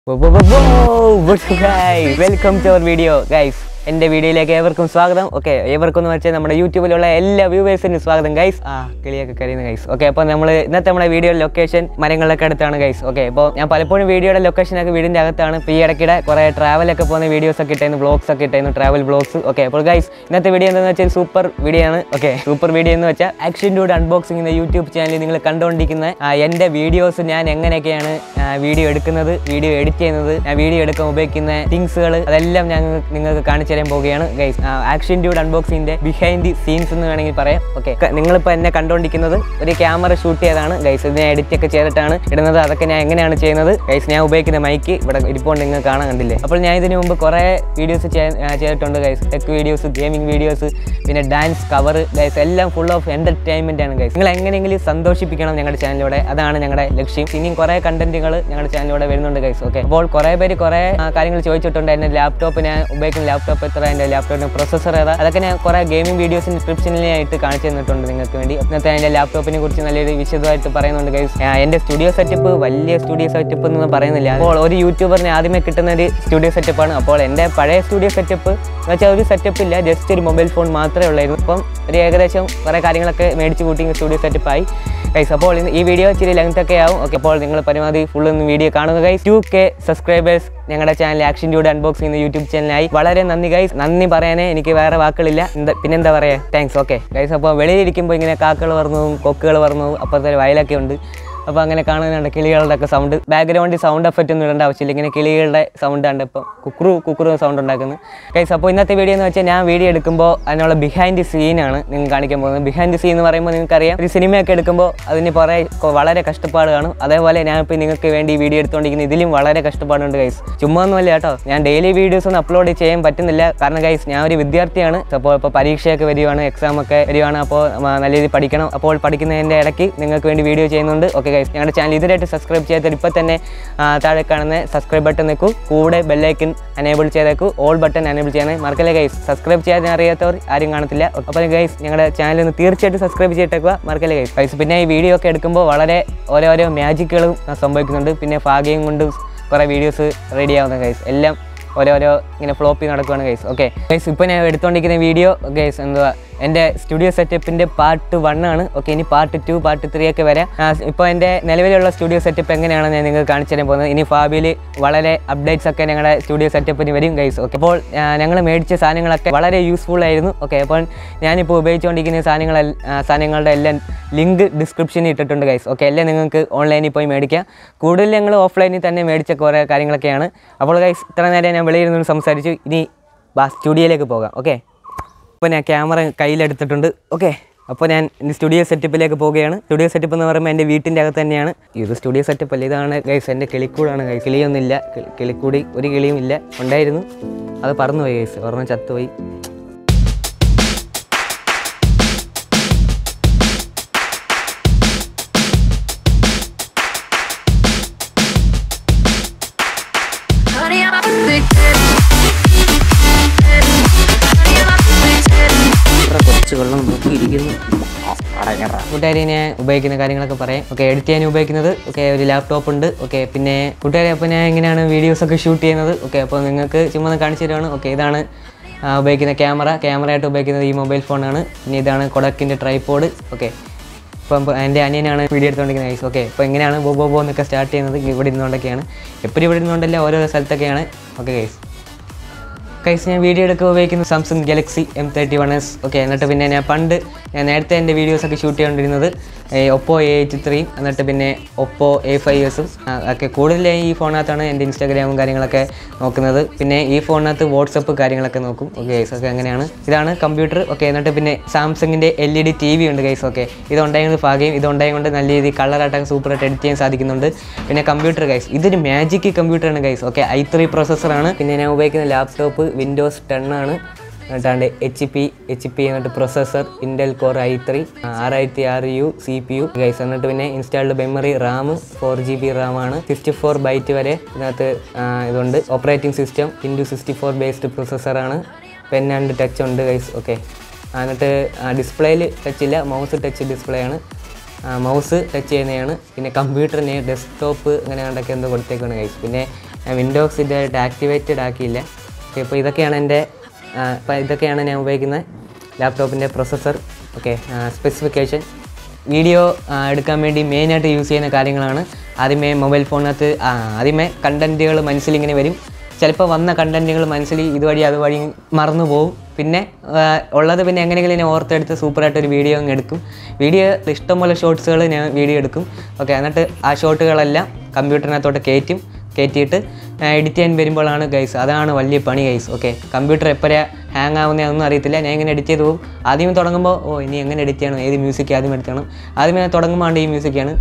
Welcome to our video guys എൻ്റെ വീഡിയോയിലേക്ക് ഏവർക്കും സ്വാഗതം ഓക്കെ ഏവർക്കും എന്ന് വെച്ചാൽ നമ്മുടെ യൂട്യൂബിലുള്ള എല്ലാ വ്യൂവേഴ്സിനും സ്വാഗതം ഗൈസ് ആ കിളിയൊക്കെ കരയുന്ന ഗൈസ് ഓക്കെ അപ്പോൾ നമ്മൾ ഇന്നത്തെ നമ്മുടെ വീഡിയോ ലൊക്കേഷൻ മരങ്ങളിലൊക്കെ അടുത്താണ് ഗൈസ് ഓക്കെ അപ്പോൾ ഞാൻ പലപ്പോഴും വീഡിയോയുടെ ലൊക്കേഷനൊക്കെ വീടിൻ്റെ അകത്താണ് ഇപ്പോൾ ഈ ഇടയ്ക്കിടെ കുറേ ട്രാവലൊക്കെ പോകുന്ന വീഡിയോസ് ഒക്കെ ഇട്ടായിരുന്നു വ്ളോഗ്സ് ഒക്കെ ഇട്ടായിരുന്നു ട്രാവൽ വ്ളോഗ്സ് ഓക്കെ അപ്പോൾ ഗൈസ് ഇന്നത്തെ വീഡിയോ എന്താണെന്ന് വെച്ചാൽ സൂപ്പർ വീഡിയോ ആണ് ഓക്കെ സൂപ്പർ വീഡിയോ എന്ന് വെച്ചാൽ ആക്ഷൻ ഡൂഡ് അൺബോക്സിംഗ് എന്ന യൂട്യൂബ് ചാനലിൽ നിങ്ങൾ കണ്ടുകൊണ്ടിരിക്കുന്ന ആ, എൻ്റെ വീഡിയോസ് ഞാൻ എങ്ങനെയൊക്കെയാണ് വീഡിയോ എടുക്കുന്നത് വീഡിയോ എഡിറ്റ് ചെയ്യുന്നത് ഞാൻ വീഡിയോ എടുക്കാൻ ഉപയോഗിക്കുന്ന തിങ്സുകൾ അതെല്ലാം ഞാൻ നിങ്ങൾക്ക് കാണിച്ചു തരാൻ പോവുകയാണ് ഗൈസ് ആക്ഷൻ ഡ്യൂഡ് അൺബോക്സിങ്ങിന്റെ ബിഹൈൻഡ് ദി സീൻസ് എന്ന് വേണമെങ്കിൽ പറയാം ഓക്കെ നിങ്ങളിപ്പോൾ എന്നെ കണ്ടുകൊണ്ടിരിക്കുന്നത് ഒരു ക്യാമറ ഷൂട്ട് ചെയ്തതാണ് ഗൈസ് ഇത് ഞാൻ എഡിറ്റ് ഒക്കെ ചെയ്തിട്ടാണ് ഇടുന്നത് അതൊക്കെ ഞാൻ എങ്ങനെയാണ് ചെയ്യുന്നത് ഗൈസ് ഞാൻ ഉപയോഗിക്കുന്ന മൈക്ക് ഇവിടെ ഇരിപ്പുണ്ട് നിങ്ങൾ കാണാൻ കണ്ടില്ലേ അപ്പോൾ ഞാൻ ഇതിനു മുമ്പ് കുറേ വീഡിയോസ് ചെയ്തിട്ടുണ്ട് guys tech videos gaming videos പിന്നെ ഡാൻസ് കവർ ഗൈസ് എല്ലാം ഫുൾ ഓഫ് എൻ്റർടൈൻമെൻ്റ് ആണ് ഗൈസ് നിങ്ങൾ എങ്ങനെയെങ്കിലും സന്തോഷിപ്പിക്കണം ഞങ്ങളുടെ ചാനലിലൂടെ അതാണ് ഞങ്ങളുടെ ലക്ഷ്യം ഇനിയും കുറേ കണ്ടന്റുകൾ ഞങ്ങളുടെ ചാനലിലൂടെ വരുന്നുണ്ട് ഗൈസ് ഓക്കെ അപ്പോൾ കുറേ പേര് കുറേ ആ, കാര്യങ്ങൾ ചോദിച്ചിട്ടുണ്ട് എൻ്റെ ലാപ്ടോപ്പ് ഞാൻ ഉപയോഗിക്കുന്ന ലാപ്ടോപ്പ് എത്ര എൻ്റെ ലാപ്ടോപ്പിന് പ്രൊസസ്സർ ഏതാ അതൊക്കെ ഞാൻ കുറേ ഗെയിമിംഗ് വീഡിയോസിന് ഡിസ്ക്രിപ്ഷനിലായിട്ട് കാണിച്ചു തന്നിട്ടുണ്ട് നിങ്ങൾക്ക് വേണ്ടി ഇന്നത്തെ എൻ്റെ ലാപ്ടോപ്പിനെ കുറിച്ച് നല്ലൊരു വിശദമായിട്ട് പറയുന്നുണ്ട് ഗൈസ് എൻ്റെ സ്റ്റുഡിയോ സെറ്റപ്പ് വലിയ സ്റ്റുഡിയോ സെറ്റപ്പ് എന്നൊന്നും പറയുന്നില്ല അപ്പോൾ ഒരു യൂട്യൂബറിന് ആദ്യമേ കിട്ടുന്ന ഒരു സ്റ്റുഡിയോ സെറ്റപ്പാണ് അപ്പോൾ എൻ്റെ പഴയ സ്റ്റുഡിയോ സെറ്റപ്പ് എന്ന് വെച്ചാൽ ഒരു സെറ്റപ്പ് ഇല്ല ജസ്റ്റ് ഒരു മൊബൈൽ ഫോൺ മാത്രമേ ഉള്ളായിരുന്നു ഇപ്പം ഒരു ഏകദേശം കുറേ കാര്യങ്ങളൊക്കെ മേടിച്ച് കൂട്ടി സ്റ്റുഡിയോ സെറ്റപ്പായി ഗൈസ് അപ്പോൾ ഇന്ന് ഈ വീഡിയോ ഇച്ചിരി ലെങ്ത് ഒക്കെ ആവും ഓക്കെ അപ്പോൾ നിങ്ങൾ പരമാവധി ഫുൾ ഒന്ന് വീഡിയോ കാണുക ഗൈസ് ടു കെ സബ്സ്ക്രൈബേഴ്സ് ഞങ്ങളുടെ ചാനൽ ആക്ഷൻ ഡ്യൂഡ് അൺബോക്സിംഗ് എന്ന യൂട്യൂബ് ചാനലായി വളരെ നന്ദി ഗൈസ് നന്ദി പറയാനേ എനിക്ക് വേറെ വാക്കുകളില്ല എന്താ പിന്നെന്താ പറയുക താങ്ക്സ് ഓക്കെ ഗൈസ് അപ്പോൾ വെളിയിലിരിക്കുമ്പോൾ ഇങ്ങനെ കാക്കകൾ പറഞ്ഞു കൊക്കുകൾ പറഞ്ഞു അപ്പുറത്തെ വയലൊക്കെ ഉണ്ട് അപ്പോൾ അങ്ങനെ കാണുന്നുണ്ട് കിളികളുടെ ഒക്കെ സൗണ്ട് ബാക്ക്ഗ്രൗണ്ടിൽ സൗണ്ട് എഫക്റ്റ് ഒന്നും ഇടേണ്ട ആവശ്യമില്ല ഇങ്ങനെ കിളികളുടെ സൗണ്ട് ഉണ്ട് ഇപ്പം കുക്രു കുക്രു സൗണ്ട് ഉണ്ടാക്കുന്നത് ഗൈസ് അപ്പോൾ ഇന്നത്തെ വീഡിയോ എന്ന് വെച്ചാൽ ഞാൻ വീഡിയോ എടുക്കുമ്പോൾ അതിനുള്ള ബിഹൈൻഡ് സീനാണ് നിങ്ങൾ കാണിക്കാൻ പോകുന്നത് ബിഹൈൻഡ് സീൻ എന്ന് പറയുമ്പോൾ നിങ്ങൾക്കറിയാം ഒരു സിനിമയൊക്കെ എടുക്കുമ്പോൾ അതിന് കുറേ കൊ- വളരെ കഷ്ടപ്പാട് കാണും അതേപോലെ ഞാൻ ഇപ്പോൾ നിങ്ങൾക്ക് വേണ്ടി വീഡിയോ എടുത്തുകൊണ്ടിരിക്കുന്ന ഇതിലും വളരെ കഷ്ടപ്പാടുണ്ട് ഗൈസ് ചുമ്മാ ഒന്നുമല്ല കേട്ടോ ഞാൻ ഡെയിലി വീഡിയോസ് ഒന്നും അപ്ലോഡ് ചെയ്യാൻ പറ്റുന്നില്ല കാരണം ഗൈസ് ഞാൻ ഒരു വിദ്യാർത്ഥിയാണ് അപ്പോൾ ഇപ്പോൾ പരീക്ഷയൊക്കെ വരികയാണ് എക്സാം ഒക്കെ വരികയാണ് അപ്പോൾ മ, നല്ല രീതിയിൽ പഠിക്കണം അപ്പോൾ പഠിക്കുന്നതിൻ്റെ ഇടയ്ക്ക് നിങ്ങൾക്ക് വേണ്ടി വീഡിയോ ചെയ്യുന്നുണ്ട് ഓക്കെ ഗൈസ് ഞങ്ങളുടെ ചാനൽ ഇതുവരെയായിട്ട് സബ്സ്ക്രൈബ് ചെയ്തിട്ട് ഇപ്പോൾ തന്നെ ആ, താഴെ കാണുന്ന സബ്സ്ക്രൈബ് ബട്ടൺ നിൽക്കൂ കൂടെ ബെല്ലൈക്കൻ എനേബിൾ ചെയ്തേക്കൂ ഓൾ ബട്ടൺ എനേബിൾ ചെയ്യണേ മറക്കല്ലേ ഗൈസ് സബ്സ്ക്രൈബ് ചെയ്യാൻ അറിയാത്തവർ ആരും കാണത്തില്ല അപ്പോൾ ഗൈസ് ഞങ്ങളുടെ ചാനൽ ഒന്ന് തീർച്ചയായിട്ടും സബ്സ്ക്രൈബ് ചെയ്തിട്ടേക്കുക മറക്കല്ലേ ഗൈസ് ഗൈസ് പിന്നെ ഈ വീഡിയോ ഒക്കെ എടുക്കുമ്പോൾ വളരെ ഓരോരോ മാജിക്കുകളും സംഭവിക്കുന്നുണ്ട് പിന്നെ ഭാഗ്യം കൊണ്ട് കുറേ വീഡിയോസ് റെഡി ആവുന്ന ഗൈസ് എല്ലാം ഓരോരോ ഇങ്ങനെ ഫ്ലോപ്പി നടക്കുകയാണ് ഗൈസ് ഓക്കെ ഗൈസ് ഇപ്പോൾ ഞാൻ എടുത്തുകൊണ്ടിരിക്കുന്ന വീഡിയോ ഗൈസ് എന്തുവാ എൻ്റെ സ്റ്റുഡിയോ സെറ്റപ്പിൻ്റെ പാർട്ട് വൺ ആണ് ഓക്കെ ഇനി പാർട്ട് ടു പാർട്ട് ത്രീ ഒക്കെ വരാം ഇപ്പോൾ എൻ്റെ നിലവിലുള്ള സ്റ്റുഡിയോ സെറ്റപ്പ് എങ്ങനെയാണെന്ന് ഞാൻ നിങ്ങൾക്ക് കാണിച്ചു തരാൻ പോകുന്നത് ഇനി ഫാബിയിൽ വളരെ അപ്ഡേറ്റ്സ് ഒക്കെ ഞങ്ങളുടെ സ്റ്റുഡിയോ സെറ്റപ്പിന് വരും ഗൈസ് ഓക്കെ അപ്പോൾ ഞങ്ങൾ മേടിച്ച സാധനങ്ങളൊക്കെ വളരെ യൂസ്ഫുൾ ആയിരുന്നു ഓക്കെ അപ്പോൾ ഞാനിപ്പോൾ ഉപയോഗിച്ചുകൊണ്ടിരിക്കുന്ന സാധനങ്ങൾ സാധനങ്ങളുടെ എല്ലാം ലിങ്ക് ഡിസ്ക്രിപ്ഷനിൽ ഇട്ടിട്ടുണ്ട് ഗൈസ് ഓക്കെ എല്ലാം നിങ്ങൾക്ക് ഓൺലൈനിൽ പോയി മേടിക്കാം കൂടുതൽ ഞങ്ങൾ ഓഫ്ലൈനിൽ തന്നെ മേടിച്ച കുറേ കാര്യങ്ങളൊക്കെയാണ് അപ്പോൾ ഗൈസ് ഇത്ര നേരം ഞാൻ വെളിയിൽ നിന്ന് സംസാരിച്ചു ഇനി ബാ സ്റ്റുഡിയോയിലേക്ക് പോകാം ഓക്കെ അപ്പോൾ ഞാൻ ക്യാമറ കയ്യിലെടുത്തിട്ടുണ്ട് ഓക്കെ അപ്പോൾ ഞാൻ എൻ്റെ സ്റ്റുഡിയോ സെറ്റപ്പിലേക്ക് പോവുകയാണ് സ്റ്റുഡിയോ സെറ്റപ്പ് എന്ന് പറയുമ്പോൾ എൻ്റെ വീട്ടിൻ്റെ അകത്ത് തന്നെയാണ് ഇത് സ്റ്റുഡിയോ സെറ്റപ്പ് അല്ല ഇതാണ് ഗൈസ് എൻ്റെ കിളിക്കൂടാണ് ഗൈസ് കിളിയൊന്നുമില്ല കി- കിളിക്കൂടി ഒരു കിളിയും ഇല്ല ഉണ്ടായിരുന്നു അത് പറന്നുപോയി ഗൈസ് ഒരെണ്ണം ചത്തുപോയി Honey, I'm addicted. Honey, I'm addicted. ഇത്ര കുറച്ച് വെള്ളം നോക്കിയിരിക്കുന്നു കൂട്ടുകാരി ഞാൻ ഉപയോഗിക്കുന്ന കാര്യങ്ങളൊക്കെ പറയാം ഓക്കെ എഡിറ്റ് ചെയ്യാൻ ഉപയോഗിക്കുന്നത് ഓക്കെ ഒരു ലാപ്ടോപ്പ് ഉണ്ട് ഓക്കെ പിന്നെ കൂട്ടുകാരി അപ്പോൾ ഞാൻ എങ്ങനെയാണ് വീഡിയോസ് ഒക്കെ ഷൂട്ട് ചെയ്യുന്നത് ഓക്കെ അപ്പോൾ നിങ്ങൾക്ക് ചുമ്മാ ഒന്ന് കാണിച്ചു തരുവാണ് ഓക്കെ ഇതാണ് ആ, ഉപയോഗിക്കുന്ന ക്യാമറ ക്യാമറ ആയിട്ട് ഉപയോഗിക്കുന്നത് ഈ മൊബൈൽ ഫോണാണ് പിന്നെ ഇതാണ് കൊടക്കിൻ്റെ ട്രൈപോഡ് ഓക്കെ ഇപ്പം എൻ്റെ അനിയനാണ് വീഡിയോ എടുത്തുകൊണ്ടിരിക്കുന്നത് ഗൈസ് ഓക്കെ ഇപ്പോൾ എങ്ങനെയാണ് ബോ ബോ ബോ എന്നൊക്കെ സ്റ്റാർട്ട് ചെയ്യുന്നത് ഇവിടെ ഇരുന്നുകൊണ്ടൊക്കെയാണ് എപ്പോഴും ഇവിടെ ഇരുന്നുകൊണ്ടല്ല ഓരോ സ്ഥലത്തൊക്കെയാണ് ഓക്കെ ഗൈസ് കൈസ് ഞാൻ വീഡിയോ എടുക്കുക ഉപയോഗിക്കുന്നത് Samsung Galaxy M thirty one S okay എന്നിട്ട് പിന്നെ ഞാൻ പണ്ട് ഞാൻ നേരത്തെ എൻ്റെ വീഡിയോസൊക്കെ ഷൂട്ട് ചെയ്തുകൊണ്ടിരുന്നത് ഒപ്പോ എ എയ്റ്റ് ത്രീയും എന്നിട്ട് പിന്നെ ഒപ്പോ എ ഫൈവ് എസും ഒക്കെ കൂടുതലായി ഈ ഫോണിനകത്താണ് എൻ്റെ ഇൻസ്റ്റാഗ്രാമും കാര്യങ്ങളൊക്കെ നോക്കുന്നത് പിന്നെ ഈ ഫോണിനകത്ത് വാട്സപ്പ് കാര്യങ്ങളൊക്കെ നോക്കും ഓക്കെ ഗൈസ് ഒക്കെ അങ്ങനെയാണ് ഇതാണ് കമ്പ്യൂട്ടർ ഓക്കെ എന്നിട്ട് പിന്നെ സാംസങ്ങിൻ്റെ L E D T V ഉണ്ട് ഗൈസ് ഓക്കെ ഇതുണ്ടായത് ഭാഗ്യം ഇതുണ്ടായത് കൊണ്ട് നല്ല രീതിയിൽ കളറായിട്ടൊക്കെ സൂപ്പറായിട്ട് എഡിറ്റ് ചെയ്യാൻ സാധിക്കുന്നുണ്ട് പിന്നെ കമ്പ്യൂട്ടർ ഗൈസ് ഇതൊരു മാജിക് കമ്പ്യൂട്ടറാണ് ഗൈസ് ഓക്കെ ഐ ത്രീ പ്രോസസ്സറാണ് പിന്നെ ഞാൻ ഉപയോഗിക്കുന്ന ലാപ്ടോപ്പ് വിൻഡോസ് ടെൻ ആണ് എന്നിട്ടാണ്ട് എച്ച് പി എച്ച് പി എന്നിട്ട് processor Intel core I three ആറായിരത്തി ആറ് U C P U guys എന്നിട്ട് പിന്നെ installed memory RAM four G B RAM ആണ് സിക്സ്റ്റി ഫോർ ബൈറ്റ് വരെ ഇതിനകത്ത് ആ, ഇതുണ്ട് operating system into sixty four based പ്രൊസസ്സറാണ് പെൻ ആൻഡ് ടച്ച് ഉണ്ട് ഗൈസ് ഓക്കെ എന്നിട്ട് ഡിസ്പ്ലേയിൽ ടച്ച് ഇല്ല മൗസ് ടച്ച് ഡിസ്പ്ലേ ആണ് മൗസ് ടച്ച് ചെയ്യുന്നതാണ് പിന്നെ കമ്പ്യൂട്ടറിന് ഡെസ്ക്ടോപ്പ് അങ്ങനെ കണ്ടൊക്കെ എന്തോ കൊടുത്തേക്കാണ് ഗൈസ് പിന്നെ ഞാൻ വിൻഡോസ് ഇതുമായിട്ട് ആക്ടിവേറ്റഡ് ആക്കിയില്ല ഓക്കെ അപ്പോൾ ഇതൊക്കെയാണ് എൻ്റെ അപ്പോൾ ഇതൊക്കെയാണ് ഞാൻ ഉപയോഗിക്കുന്ന ലാപ്ടോപ്പിൻ്റെ പ്രൊസസ്സർ ഓക്കെ സ്പെസിഫിക്കേഷൻ വീഡിയോ എടുക്കാൻ വേണ്ടി മെയിനായിട്ട് യൂസ് ചെയ്യുന്ന കാര്യങ്ങളാണ് ആദ്യമേ മൊബൈൽ ഫോണിനകത്ത് ആ, ആദ്യമേ കണ്ടൻറ്റുകൾ മനസ്സിലിങ്ങനെ വരും ചിലപ്പോൾ വന്ന കണ്ടൻറ്റുകൾ മനസ്സിൽ ഇതുവഴി അതുവഴി മറന്നു പോകും പിന്നെ ആ, ഉള്ളത് പിന്നെ എങ്ങനെയെങ്കിലും ഞാൻ ഓർത്തെടുത്ത് സൂപ്പറായിട്ട് ഒരു വീഡിയോ അങ്ങ് എടുക്കും വീഡിയോ ഇഷ്ടംപോലെ ഷോർട്സുകൾ ഞാൻ വീഡിയോ എടുക്കും ഓക്കെ എന്നിട്ട് ആ ഷോട്ടുകളെല്ലാം കമ്പ്യൂട്ടറിനകത്തോട്ട് കയറ്റും കയറ്റിയിട്ട് എഡിറ്റ് ചെയ്യാൻ വരുമ്പോഴാണ് ഗൈസ് അതാണ് വലിയ പണി ഗൈസ് ഓക്കെ കമ്പ്യൂട്ടർ എപ്പോഴാണ് ഹാങ് ആവുന്നതൊന്നും അറിയത്തില്ല ഞാൻ ഇങ്ങനെ എഡിറ്റ് ചെയ്ത് പോകും ആദ്യം തുടങ്ങുമ്പോൾ ഓ ഇനി എങ്ങനെ എഡിറ്റ് ചെയ്യണം ഏത് മ്യൂസിക് ആദ്യം എടുക്കണം ആദ്യമേ തുടങ്ങുമ്പോൾ ഈ മ്യൂസിക്കാണ്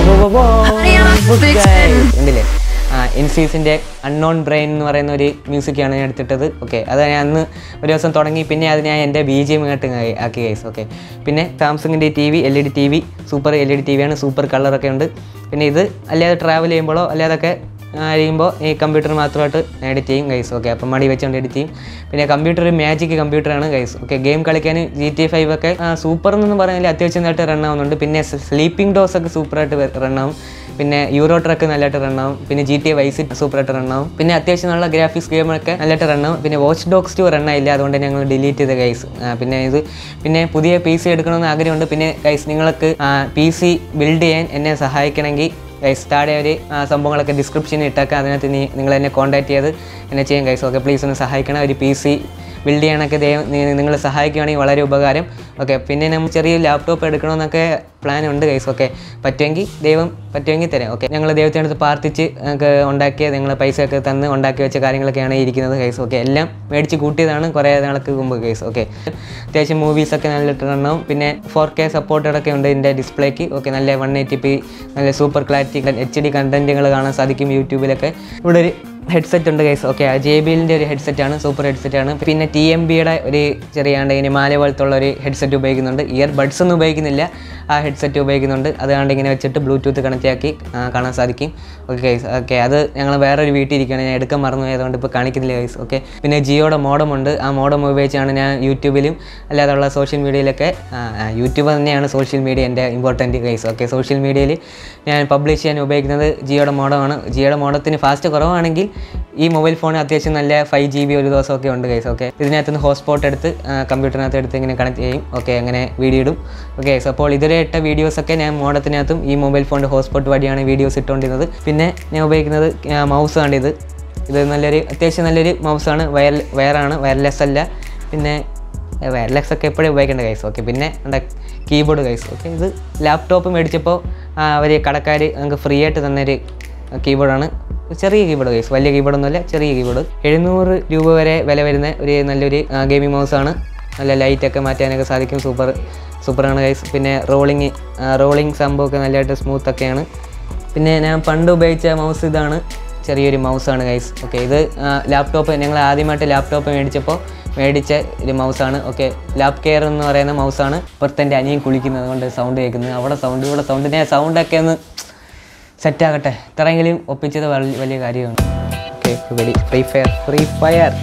ഉണ്ടല്ലേ ആ ഇൻസീസിൻ്റെ അൺനോൺ ബ്രെയിൻ എന്ന് പറയുന്ന ഒരു മ്യൂസിക്കാണ് ഞാൻ എടുത്തിട്ടത് ഓക്കെ അത് ഞാൻ അന്ന് ഒരു ദിവസം തുടങ്ങി പിന്നെ അത് ഞാൻ എൻ്റെ ബി ജി എം ആയിട്ട് ആക്കി ഗൈസ് ഓക്കെ പിന്നെ സാംസങ്ങിൻ്റെ T V L E D T V super L E D T വിയാണ് സൂപ്പർ കളറൊക്കെ ഉണ്ട് പിന്നെ ഇത് അല്ലാതെ ട്രാവൽ ചെയ്യുമ്പോഴോ അല്ലാതൊക്കെ കഴിയുമ്പോൾ ഈ കമ്പ്യൂട്ടർ മാത്രമായിട്ട് എഡിറ്റ് ചെയ്യും ഗൈസ് ഓക്കെ അപ്പം മടി വെച്ചുകൊണ്ട് എഡിറ്റ് ചെയ്യും പിന്നെ കമ്പ്യൂട്ടർ മാജിക് കമ്പ്യൂട്ടറാണ് ഗൈസ് ഓക്കെ ഗെയിം കളിക്കാൻ ജി ടി ഫൈവ് ഒക്കെ സൂപ്പർ എന്നൊന്നും പറയുന്നില്ല അത്യാവശ്യം നന്നായിട്ട് റൺ ആവുന്നുണ്ട് പിന്നെ സ്ലീപ്പിംഗ് ഡോസ് ഒക്കെ സൂപ്പറായിട്ട് റൺ ആവും പിന്നെ യൂറോ ട്രക്ക് നല്ലതായിട്ട് റൺ ആവും പിന്നെ ജി ടി വൈസ് സൂപ്പറായിട്ട് റൺ ആവും പിന്നെ അത്യാവശ്യം നല്ല ഗ്രാഫിക്സ് ഗെയിമൊക്കെ നല്ലതായിട്ട് റൺ ആവും പിന്നെ വാച്ച് ഡോഗ്സ് ടു റൺ ആയില്ല അതുകൊണ്ട് ഞങ്ങൾ ഡിലീറ്റ് ചെയ്ത ഗൈസ് പിന്നെ ഇത് പിന്നെ പുതിയ പി സി എടുക്കണമെന്ന് ആഗ്രഹമുണ്ട് പിന്നെ ഗൈസ് നിങ്ങൾക്ക് പി സി ബിൽഡ് ചെയ്യാൻ എന്നെ സഹായിക്കണമെങ്കിൽ ഗൈസ് താഴെ ഒരു ആ, സംഭവങ്ങളൊക്കെ ഡിസ്ക്രിപ്ഷനിൽ ഇട്ടേക്കാം അതിനകത്ത് നീ നിങ്ങൾ എന്നെ കോൺടാക്ട് ചെയ്ത് എന്നെ ചെയ്യാം ഗൈസ് ഓക്കെ പ്ലീസ് ഒന്ന് സഹായിക്കണം ഒരു പി സി ബിൽഡ് ചെയ്യാനൊക്കെ ദൈവം നിങ്ങൾ സഹായിക്കുകയാണെങ്കിൽ വളരെ ഉപകാരം ഓക്കെ പിന്നെ നമ്മൾ ചെറിയ ലാപ്ടോപ്പ് എടുക്കണമെന്നൊക്കെ പ്ലാൻ ഉണ്ട് ഗൈസ് ഓക്കെ പറ്റുമെങ്കിൽ ദൈവം പറ്റുമെങ്കിൽ തരാം ഓക്കെ ഞങ്ങൾ ദൈവത്തിൻ്റെ അടുത്ത് പ്രാർത്ഥിച്ച് ഞങ്ങൾക്ക് ഉണ്ടാക്കിയ നിങ്ങൾ പൈസയൊക്കെ തന്ന് ഉണ്ടാക്കി വെച്ച കാര്യങ്ങളൊക്കെയാണ് ഈ ഇരിക്കുന്നത് ഗൈസ് ഓക്കെ എല്ലാം മേടിച്ച് കൂട്ടിയതാണ് കുറേ നാൾക്ക് മുമ്പ് ഗൈസ് ഓക്കെ അത്യാവശ്യം മൂവീസൊക്കെ നല്ല എണ്ണവും പിന്നെ ഫോർ കെ സപ്പോർട്ടഡൊക്കെ ഉണ്ട് ഇതിൻ്റെ ഡിസ്പ്ലേക്ക് ഓക്കെ നല്ല വൺ എയ്റ്റി പി നല്ല സൂപ്പർ ക്ലാരിറ്റി എച്ച് ഡി കണ്ടൻറ്റുകൾ കാണാൻ സാധിക്കും യൂട്യൂബിലൊക്കെ ഇവിടെ ഒരു ഹെഡ്സെറ്റ് ഉണ്ട് ഗൈസ് ഓക്കെ ജെ ബി എല്ലിൻ്റെ ഒരു ഹെഡ്സെറ്റ് ആണ് സൂപ്പർ ഹെഡ്സെറ്റ് ആണ് പിന്നെ ടി എം ബിയുടെ ഒരു ചെറിയാണ്ട് ഇങ്ങനെ മാല പോലത്തെ ഉള്ള ഒരു ഹെഡ്സെറ്റ് ഉപയോഗിക്കുന്നുണ്ട് ഇയർ ബഡ്സ് ഒന്നും ഉപയോഗിക്കുന്നില്ല ആ ഹെഡ്സെറ്റ് ഉപയോഗിക്കുന്നുണ്ട് അതുകൊണ്ട് ഇങ്ങനെ വെച്ചിട്ട് ബ്ലൂടൂത്ത് കണക്റ്റ് ആക്കി ആ, കാണാൻ സാധിക്കും ഓക്കെ ഗൈസ് ഓക്കെ അത് ഞങ്ങൾ വേറൊരു വീട്ടിൽ ഇരിക്കുകയാണ് ഞാൻ എടുക്കാൻ മറന്നു പോയതുകൊണ്ട് ഇപ്പോൾ കാണിക്കുന്നില്ല ഗൈസ് ഓക്കെ പിന്നെ ജിയോയുടെ മോഡം ഉണ്ട് ആ മോഡം ഉപയോഗിച്ചാണ് ഞാൻ യൂട്യൂബിലും അല്ലാതെയുള്ള സോഷ്യൽ മീഡിയയിലൊക്കെ യൂട്യൂബ് തന്നെയാണ് സോഷ്യൽ മീഡിയ എൻ്റെ ഇമ്പോർട്ടൻറ്റ് ഗൈസ് ഓക്കെ സോഷ്യൽ മീഡിയയിൽ ഞാൻ പബ്ലിഷ് ചെയ്യാൻ ഉപയോഗിക്കുന്നത് ജിയോയുടെ മോഡമാണ് ജിയോയുടെ മോഡത്തിന് ഫാസ്റ്റ് കുറവാണെങ്കിൽ ഈ മൊബൈൽ ഫോൺ അത്യാവശ്യം നല്ല ഫൈവ് ജി ബി ഒരു ദിവസമൊക്കെ ഉണ്ട് ഗൈസ് ഓക്കെ ഇതിനകത്ത് നിന്ന് ഹോട്ട്സ്പോട്ട് എടുത്ത് ആ, കമ്പ്യൂട്ടറിനകത്ത് എടുത്ത് ഇങ്ങനെ കണക്ട് ചെയ്യും ഓക്കെ അങ്ങനെ വീഡിയോ ഇടും ഓക്കെ ഗൈസ് അപ്പോൾ ഇതുവരെ ഇട്ട വീഡിയോസൊക്കെ ഞാൻ മോഡത്തിനകത്തും ഈ മൊബൈൽ ഫോണിൻ്റെ ഹോട്ട്സ്പോട്ട് വഴിയാണ് വീഡിയോസ് ഇട്ടുകൊണ്ടിരുന്നത് പിന്നെ ഞാൻ ഉപയോഗിക്കുന്നത് മൗസ് ആണ് ഇത് ഇത് നല്ലൊരു അത്യാവശ്യം നല്ലൊരു മൗസാണ് വയർ വയറാണ് വയർലെസ് അല്ല പിന്നെ വയർലെസ് ഒക്കെ എപ്പോഴും ഉപയോഗിക്കേണ്ട കൈസ് ഓക്കെ പിന്നെ നമ്മുടെ കീബോർഡ് കൈസ് ഓക്കെ ഇത് ലാപ്ടോപ്പ് മേടിച്ചപ്പോൾ അവർ കടക്കാർ നമുക്ക് ഫ്രീ ആയിട്ട് തന്നൊരു കീബോർഡാണ് ചെറിയ കീബോർഡ് കൈസ് വലിയ കീബോർഡൊന്നുമല്ല ചെറിയ കീബോർഡ് എഴുന്നൂറ് രൂപ വരെ വില വരുന്ന ഒരു നല്ലൊരു ഗെയിമിംഗ് മൗസാണ് നല്ല ലൈറ്റൊക്കെ മാറ്റാനൊക്കെ സാധിക്കും സൂപ്പർ സൂപ്പറാണ് കൈസ് പിന്നെ റോളിങ് റോളിങ് സംഭവമൊക്കെ നല്ലതായിട്ട് സ്മൂത്തൊക്കെയാണ് പിന്നെ ഞാൻ പണ്ട് ഉപയോഗിച്ച മൗസ് ഇതാണ് ചെറിയൊരു മൗസാണ് ഗൈസ് ഓക്കെ ഇത് ലാപ്ടോപ്പ് ഞങ്ങൾ ആദ്യമായിട്ട് ലാപ്ടോപ്പ് മേടിച്ചപ്പോൾ മേടിച്ച ഒരു മൗസാണ് ഓക്കെ ലാപ്പ് കെയർ എന്ന് പറയുന്ന മൗസാണ് പുറത്ത് എൻ്റെ അനിയൻ കുളിക്കുന്നത് കൊണ്ട് സൗണ്ട് കേൾക്കുന്നത് അവിടെ സൗണ്ട് ഇവിടെ സൗണ്ട് ഞാൻ സൗണ്ടൊക്കെ ഒന്ന് സെറ്റാകട്ടെ ഇത്രയെങ്കിലും ഒപ്പിച്ചത് വലിയ വലിയ കാര്യമാണ് okay very free fire free fire